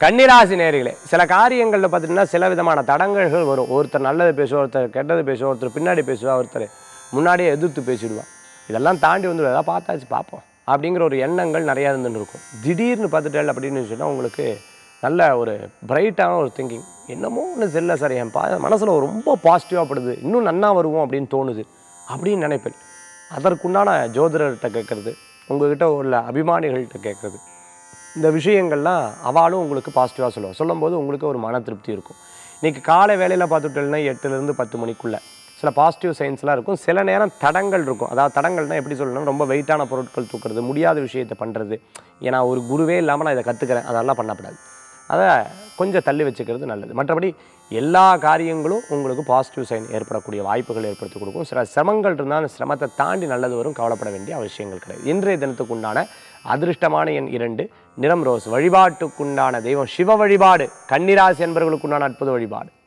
கன்னிராசி நேர்களே சில காரியங்களில் பார்த்துட்டிங்கன்னா சில விதமான தடங்கல்கள் வரும் ஒருத்தர் நல்லது பேசுவார் ஒருத்தர் கெட்டது பேசுவார் ஒருத்தர் பின்னாடி பேசுவார் ஒருத்தர் முன்னாடியே எதிர்த்து பேசிடுவான் இதெல்லாம் தாண்டி வந்து ஏதாவது பார்த்தாச்சு பார்ப்போம் அப்படிங்கிற ஒரு எண்ணங்கள் நிறையா இருந்துன்னு இருக்கும் திடீர்னு பார்த்துட்டேன் அப்படின்னு சொன்னால் உங்களுக்கு நல்ல ஒரு பிரைட்டான ஒரு திங்கிங் என்னமோ ஒன்று செல்ல சார் என் பா மனசில் ரொம்ப பாசிட்டிவாக படுது இன்னும் நன்னா வருவோம் அப்படின்னு தோணுது அப்படின்னு நினைப்பேன் அதற்குண்டான ஜோதிடர்கிட்ட கேட்குறது உங்ககிட்ட உள்ள அபிமானிகள்கிட்ட கேட்குறது இந்த விஷயங்கள்லாம் அவளும் உங்களுக்கு பாசிட்டிவாக சொல்லுவாள் சொல்லும்போது உங்களுக்கு ஒரு மன திருப்தி இருக்கும் இன்றைக்கி காலை வேலையில் பார்த்துட்டோம்னா எட்டுலேருந்து பத்து மணிக்குள்ளே சில பாசிட்டிவ் சயின்ஸ்லாம் இருக்கும் சில நேரம் தடங்கள் இருக்கும் அதாவது தடங்கள்னால் எப்படி சொல்லணும் ரொம்ப வெயிட்டான பொருட்கள் தூக்குறது முடியாத விஷயத்தை பண்ணுறது ஏன்னா ஒரு குருவே இல்லாமல் நான் இதை கற்றுக்கிறேன் அதெல்லாம் பண்ணக்கூடாது அதை கொஞ்சம் தள்ளி வச்சுக்கிறது நல்லது மற்றபடி எல்லா காரியங்களும் உங்களுக்கு பாசிட்டிவ் சைன் ஏற்படக்கூடிய வாய்ப்புகள் ஏற்படுத்தி கொடுக்கும் சில சிரமங்கள் இருந்தால் அந்த சிரமத்தை தாண்டி நல்லது வரும் கவலைப்பட வேண்டிய அவசியங்கள் கிடையாது இன்றைய தினத்துக்குண்டான அதிர்ஷ்டமான எண் இரண்டு நிறம் ரோஸ் வழிபாட்டுக்குண்டான தெய்வம் சிவ வழிபாடு கன்னிராசி என்பவர்களுக்குண்டான அற்புத வழிபாடு